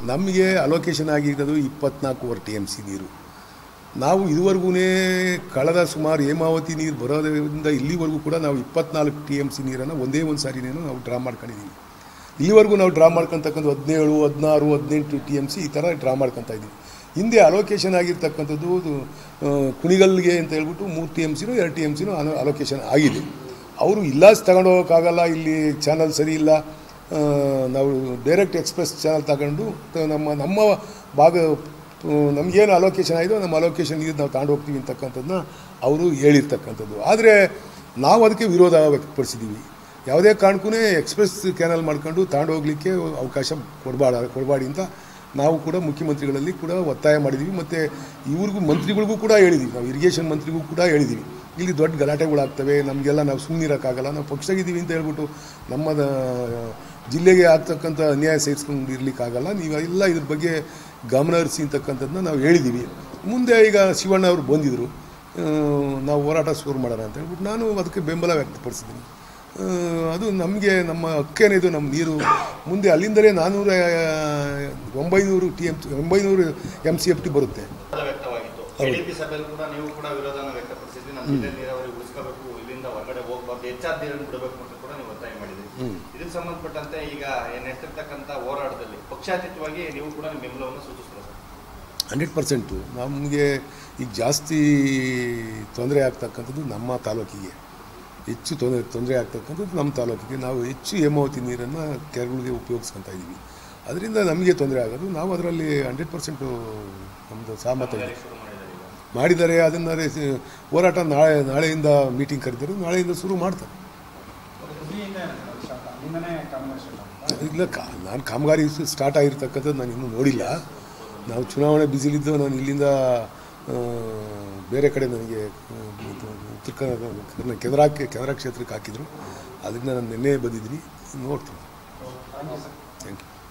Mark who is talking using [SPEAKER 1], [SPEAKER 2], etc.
[SPEAKER 1] ನಮಗೆ ಅಲೋಕೇಶನ್ ಆಗಿರೋದು ಇಪ್ಪತ್ನಾಲ್ಕೂವರೆ T M C ನೀರು ನಾವು ಇದುವರೆಗೂ ಕಳೆದ ಸುಮಾರು ಹೇಮಾವತಿ ನೀರು ಬರೋದ್ರಿಂದ ಇಲ್ಲಿವರೆಗೂ ಕೂಡ ನಾವು ಇಪ್ಪತ್ನಾಲ್ಕು ಟಿ ಎಮ್ ಸಿ ನೀರನ್ನು ಒಂದೇ ಒಂದು ಸಾರಿನೇನು ನಾವು ಡ್ರಾ ಮಾಡ್ಕೊಂಡಿದ್ದೀವಿ ಇಲ್ಲಿವರೆಗೂ ನಾವು ಡ್ರಾ ಮಾಡ್ಕೊತಕ್ಕಂಥ ಹದಿನೇಳು ಹದಿನಾರು ಹದಿನೆಂಟು ಟಿ ಎಮ್ ಸಿ ಈ ಥರ ಡ್ರಾ ಮಾಡ್ಕೊತಾ ಇದ್ದೀವಿ ಹಿಂದೆ ಅಲೋಕೇಶನ್ ಆಗಿರ್ತಕ್ಕಂಥದ್ದು ಅದು, ಆ, ಕುಣಿಗಲ್ಗೆ ಅಂತ ಹೇಳ್ಬಿಟ್ಟು ಮೂರು ಟಿ ಎಮ್ ಸಿನೂ ಎರಡು ಟಿ ಎಮ್ ಸಿನೂ ಅಲೋಕೇಶನ್ ಆಗಿದೆ ಅವರು ಇಲ್ಲ ತಗೊಂಡೋಗೋಕ್ಕಾಗಲ್ಲ ಇಲ್ಲಿ ಚಾನಲ್ ಸರಿ ಇಲ್ಲ ಆ, ನಾವು ಡೈರೆಕ್ಟ್ ಎಕ್ಸ್ಪ್ರೆಸ್ ಚಾನಲ್ ತಗೊಂಡು ತ- ನಮ್ಮ ನಮ್ಮ ಭಾಗ ಆ, ನಮಗೇನು ಅಲೋಕೇಶನ್ ಆಯಿತು ನಮ್ಮ ಅಲೋಕೇಶನ್ ನೀರು ನಾವು ತಗೊಂಡು ಹೋಗ್ತೀವಿ ಅಂತಕ್ಕಂಥದ್ದನ್ನ ಅವರು ಹೇಳಿರ್ತಕ್ಕಂಥದ್ದು ಆದರೆ ನಾವು ಅದಕ್ಕೆ ವಿರೋಧ ವ್ಯಕ್ತಪಡಿಸಿದ್ದೀವಿ ಯಾವುದೇ ಕಾರಣಕ್ಕೂ ಎಕ್ಸ್ಪ್ರೆಸ್ ಕ್ಯಾನಲ್ ಮಾಡ್ಕೊಂಡು ತಗೊಂಡು ಹೋಗ್ಲಿಕ್ಕೆ ಅವಕಾಶ ಕೊಡಬಾರ ಕೊಡಬಾಡಿ ಅಂತ ನಾವು ಕೂಡ ಮುಖ್ಯಮಂತ್ರಿಗಳಲ್ಲಿ ಕೂಡ ಒತ್ತಾಯ ಮಾಡಿದ್ದೀವಿ ಮತ್ತು ಇವ್ರಿಗೂ ಮಂತ್ರಿಗಳಿಗೂ ಕೂಡ ಹೇಳಿದ್ದೀವಿ ನಾವು ಇರಿಗೇಷನ್ ಮಂತ್ರಿಗೂ ಕೂಡ ಹೇಳಿದ್ದೀವಿ ಇಲ್ಲಿ ದೊಡ್ಡ ಗಲಾಟೆಗಳಾಗ್ತವೆ ನಮಗೆಲ್ಲ ನಾವು ಸುಮ್ಮನಿರೋಕ್ಕಾಗಲ್ಲ ನಾವು ಪಕ್ಷದಾಗಿದ್ದೀವಿ ಅಂತ ಹೇಳ್ಬಿಟ್ಟು ನಮ್ಮ ಜಿಲ್ಲೆಗೆ ಆಗ್ತಕ್ಕಂಥ ಅನ್ಯಾಯ ಸಹಿಸ್ಕೊಂಡು ಇರಲಿಕ್ಕಾಗಲ್ಲ ನೀವೆಲ್ಲ ಇದ್ರ ಬಗ್ಗೆ ಗಮನ ಹರಿಸಿ ಅಂತಕ್ಕಂಥದ್ದನ್ನ ನಾವು ಹೇಳಿದ್ದೀವಿ ಮುಂದೆ ಈಗ ಶಿವಣ್ಣ ಅವರು ಬಂದಿದ್ದರು ಆ, ನಾವು ಹೋರಾಟ ಶುರು ಮಾಡೋಣ ಅಂತ ಹೇಳ್ಬಿಟ್ಟು ನಾನು ಅದಕ್ಕೆ ಬೆಂಬಲ ವ್ಯಕ್ತಪಡಿಸಿದ್ದೀನಿ ಆ, ಅದು ನಮಗೆ ನಮ್ಮ ಹಕ್ಕೇನಿದು ನಮ್ಮ ನೀರು ಮುಂದೆ ಅಲ್ಲಿಂದಲೇ ನಾನ್ನೂರ ಒಂಬೈನೂರು ಟಿ ಎಮ್ ಒಂಬೈನೂರು ಎಮ್ ಸಿ ಎಫ್ ಟಿ ಬರುತ್ತೆ
[SPEAKER 2] ವಿರೋಧ ವ್ಯಕ್ತವಾಗಿತ್ತು
[SPEAKER 1] ಹೌದು.
[SPEAKER 2] ಕೆಡಿಪಿ ಸಭೆಯಲ್ಲಿ ಕೂಡ ನೀವು ಕೂಡ ವಿರೋಧನ ವ್ಯಕ್ತಪಡಿಸಿದ್ರಿ ನಮ್ಮ ಜಿಲ್ಲೆ ನೀರಾವರಿ ಉಳಿಸ್ಕೋಬೇಕು ಇಲ್ಲಿಂದ ಹೊರಗಡೆ ಹೋಗ್ಬಾರ್ದು ಹೆಚ್ಚಾದ ನೀರನ್ನು ಬಿಡಬೇಕು ಅಂತ ಕೂಡ ನೀವು ಒತ್ತಾಯ ಮಾಡಿದ್ರಿ
[SPEAKER 1] ಹ್ಮ್.
[SPEAKER 2] ಇದಕ್ಕೆ ಸಂಬಂಧಪಟ್ಟಂತೆ ಈಗ ನೆಟ್ಟಿರ್ತಕ್ಕಂಥ ಹೋರಾಟದಲ್ಲಿ ಪಕ್ಷಾತೀತವಾಗಿ ನೀವು ಕೂಡ ನಿಮ್ಮ ಬೆಂಬಲವನ್ನು ಸೂಚಿಸ್ತೀರಾ ಸರ್
[SPEAKER 1] ಹಂಡ್ರೆಡ್ ಪರ್ಸೆಂಟು ನಮಗೆ ಈಗ ಜಾಸ್ತಿ ತೊಂದರೆ ಆಗ್ತಕ್ಕಂಥದ್ದು ನಮ್ಮ ತಾಲೂಕಿಗೆ ಹೆಚ್ಚು ತೊಂದರೆ ತೊಂದರೆ ಆಗ್ತಕ್ಕಂಥದ್ದು ನಮ್ಮ ತಾಲೂಕಿಗೆ ನಾವು ಹೆಚ್ಚು ಹೇಮಾವತಿ ನೀರನ್ನು ಕೆರೆಗಳಿಗೆ ಉಪಯೋಗಿಸ್ಕೊತಾ ಇದ್ದೀವಿ ಅದರಿಂದ ನಮಗೆ ತೊಂದರೆ ಆಗೋದು ನಾವು ಅದರಲ್ಲಿ ಹಂಡ್ರೆಡ್ ಪರ್ಸೆಂಟು ನಮ್ಮದು ಸಹಮತ ಇದೆ
[SPEAKER 2] ಶುರು ಮಾಡಿದ್ದಾರೆ ಈಗ
[SPEAKER 1] ಮಾಡಿದ್ದಾರೆ ಅದನ್ನು ರೆ- ಹೋರಾಟ ನಾಳೆ ನಾಳೆಯಿಂದ ಮೀಟಿಂಗ್ ಕರೆದಿರು ನಾಳೆಯಿಂದ ಶುರು ಮಾಡ್ತಾರೆ
[SPEAKER 3] ಹುಬ್ಳಿಯಿಂದ ಸ್ಟಾರ್ಟ್ ಅಲ್ಲಿಂದನೇ ಕಾಮಗಾರಿ ಸ್ಟಾರ್ಟ್ ಆಗುತ್ತಾ?
[SPEAKER 1] ಇಲ್ಲ ಕಾ ನಾನು ಕಾಮಗಾರಿ ಸ್ಟಾರ್ಟ್ ಆಗಿರ್ತಕ್ಕಂಥದ್ದು ನಾನು ಇನ್ನೂ ನೋಡಿಲ್ಲ ನಾವು ಚುನಾವಣೆ ಬಿಸಿಲಿದ್ದು ನಾನು ಇಲ್ಲಿಂದ ಆ, ಬೇರೆ ಕಡೆ ನನಗೆ ಆ, ಇದು ಉತ್ತರ ಕನ್ನಡ ಕೆನರಾಕ್ಕೆ ಕೆನರಾ ಕ್ಷೇತ್ರಕ್ಕೆ ಹಾಕಿದರು ಅದರಿಂದ ನಾನು ನಿನ್ನೆ ಬಂದಿದ್ದೀನಿ ನೋಡ್ತೀನಿ
[SPEAKER 3] thank you sir
[SPEAKER 1] thank you